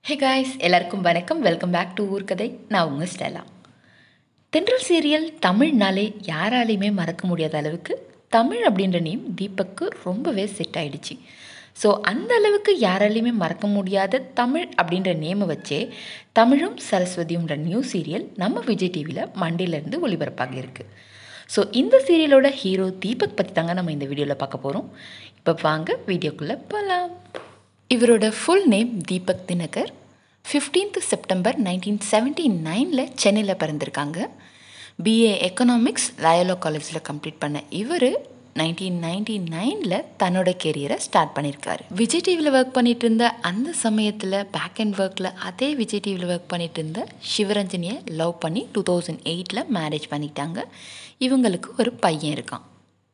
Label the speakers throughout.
Speaker 1: hey guys எல்லாருக்கும் வணக்கம் welcome back to ஊர்கதை நான் உங்கள் ஸ்டெல்லா தென்றல் சீரியல் தமிழ்னாலே யாராலையுமே மறக்க முடியாத அளவுக்கு தமிழ் அப்படின்ற நேம் தீபக்கு ரொம்பவே செட் ஆயிடுச்சு ஸோ அந்த அளவுக்கு யாராலையுமே மறக்க முடியாத தமிழ் அப்படின்ற நேமை வச்சே தமிழும் சரஸ்வதியும்ன்ற நியூ சீரியல் நம்ம விஜய் டிவியில் மண்டேலேருந்து ஒளிபரப்பாக இருக்குது ஸோ இந்த சீரியலோட ஹீரோ தீபக் பற்றி தாங்க நம்ம இந்த வீடியோவில் பார்க்க போகிறோம் இப்போ வாங்க வீடியோக்குள்ளே போகலாம் இவரோட full name Deepak Dinakar fifteenth September nineteen seventy நைனில் சென்னையில் பிறந்திருக்காங்க பிஏ எக்கனாமிக்ஸ் லயோலா காலேஜில் கம்ப்ளீட் பண்ண இவர் நைன்டீன் நைன்டி நைனில் தன்னோட கெரியரை ஸ்டார்ட் பண்ணியிருக்காரு விஜய் டிவியில் ஒர்க் பண்ணிட்டு இருந்த அந்த சமயத்தில் பேக் அண்ட் ஒர்க்கில் அதே விஜய் டிவியில் ஒர்க் பண்ணிட்டு இருந்த சிவரஞ்சனியை லவ் பண்ணி டூ தௌசண்ட் எயிட்டில் மேரேஜ் பண்ணிட்டாங்க இவங்களுக்கு ஒரு பையன் இருக்கான்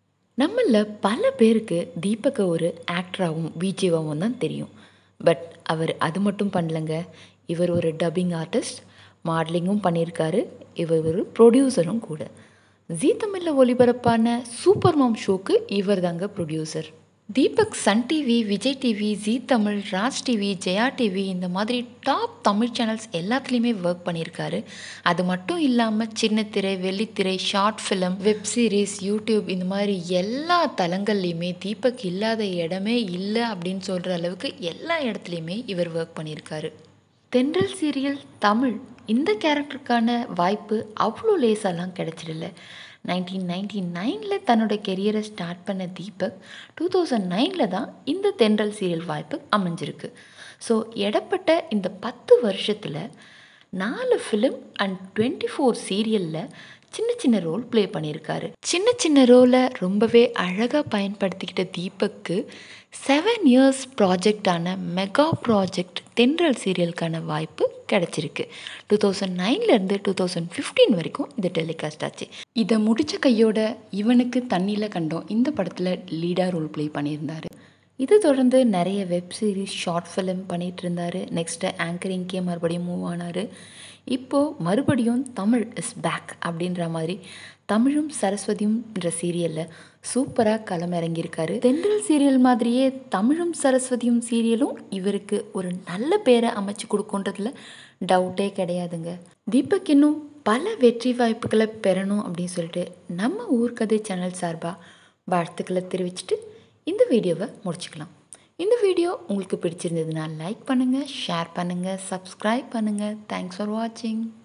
Speaker 1: நம்மள பல பேருக்கு தீபக்கை ஒரு ஆக்டராகவும் விஜேவாகவும் தான் தெரியும் பட் அவர் அது மட்டும் பண்ணலங்க இவர் ஒரு டப்பிங் ஆர்டிஸ்ட் மாடலிங்கும் பண்ணியிருக்காரு இவர் ஒரு ப்ரொடியூசரும் கூட ஜீ தமிழில் ஒளிபரப்பான சூப்பர் மாம் ஷோக்கு இவர் தாங்க producer Deepak Sun TV Vijay TV Zee Tamil Raj TV Jaya TV இந்த மாதிரி டாப் தமிழ் சேனல்ஸ் எல்லாத்துலேயுமே ஒர்க் பண்ணியிருக்காரு அது மட்டும் இல்லாமல் சின்னத்திரை வெள்ளித்திரை short film web series YouTube இந்த மாதிரி எல்லா தளங்கள்லையுமே தீபக் இல்லாத இடமே இல்லை அப்படின்னு சொல்கிற அளவுக்கு எல்லா இடத்துலையுமே இவர் ஒர்க் பண்ணியிருக்காரு தென்றல் சீரியல் தமிழ் இந்த கேரக்டருக்கான வாய்ப்பு அவ்வளோ லேசாலாம் கிடச்சிடல நைன்டீன் நைன்டி நைனில் தன்னோட கெரியரை ஸ்டார்ட் பண்ண தீபக் டூ தௌசண்ட் நைனில் தான் இந்த தென்றல் சீரியல் வாய்ப்பு அமைஞ்சிருக்கு ஸோ எடப்பட்ட இந்த பத்து வருஷத்தில் நாலு ஃபிலிம் அண்ட் டுவெண்ட்டி ஃபோர் சீரியலில் சின்ன சின்ன ரோல் ப்ளே பண்ணியிருக்காரு சின்ன சின்ன ரோலை ரொம்பவே அழகாக பயன்படுத்திக்கிட்ட தீபக்கு செவன் இயர்ஸ் ப்ராஜெக்டான மெகா ப்ராஜெக்ட் தென்றல் சீரியலுக்கான வாய்ப்பு கிடச்சிருக்கு டூ தௌசண்ட் நைன்லேருந்து டூ தௌசண்ட் ஃபிஃப்டீன் வரைக்கும் இது டெலிகாஸ்ட் ஆச்சு இதை முடித்த கையோட இவனுக்கு தண்ணியில் கண்டோம் இந்த படத்தில் லீடாக ரோல் ப்ளே பண்ணியிருந்தார் இது தொடர்ந்து நிறைய வெப் சீரிஸ் ஷார்ட் ஃபிலிம் பண்ணிகிட்டு இருந்தார் நெக்ஸ்ட்டு ஆங்கரிங்க்கே மறுபடியும் மூவ் ஆனார் இப்போது மறுபடியும் தமிழ் இஸ் பேக் அப்படின்ற மாதிரி தமிழும் சரஸ்வதியும்ன்ற சீரியலில் சூப்பராக களமிறங்கியிருக்காரு தென்றல் சீரியல் மாதிரியே தமிழும் சரஸ்வதியும் சீரியலும் இவருக்கு ஒரு நல்ல பேரை அமைச்சு கொடுக்குன்றதுல டவுட்டே கிடையாதுங்க தீபக் இன்னும் பல வெற்றி வாய்ப்புகளை பெறணும் அப்படின்னு சொல்லிட்டு நம்ம ஊர்கதை சேனல் சார்பாக வாழ்த்துக்களை தெரிவிச்சுட்டு இந்த வீடியோவை முடிச்சுக்கலாம் இந்த வீடியோ உங்களுக்கு பிடிச்சிருந்ததுன்னா லைக் பண்ணுங்கள் ஷேர் பண்ணுங்கள் சப்ஸ்கிரைப் பண்ணுங்கள் தேங்க்ஸ் ஃபார் வாட்சிங்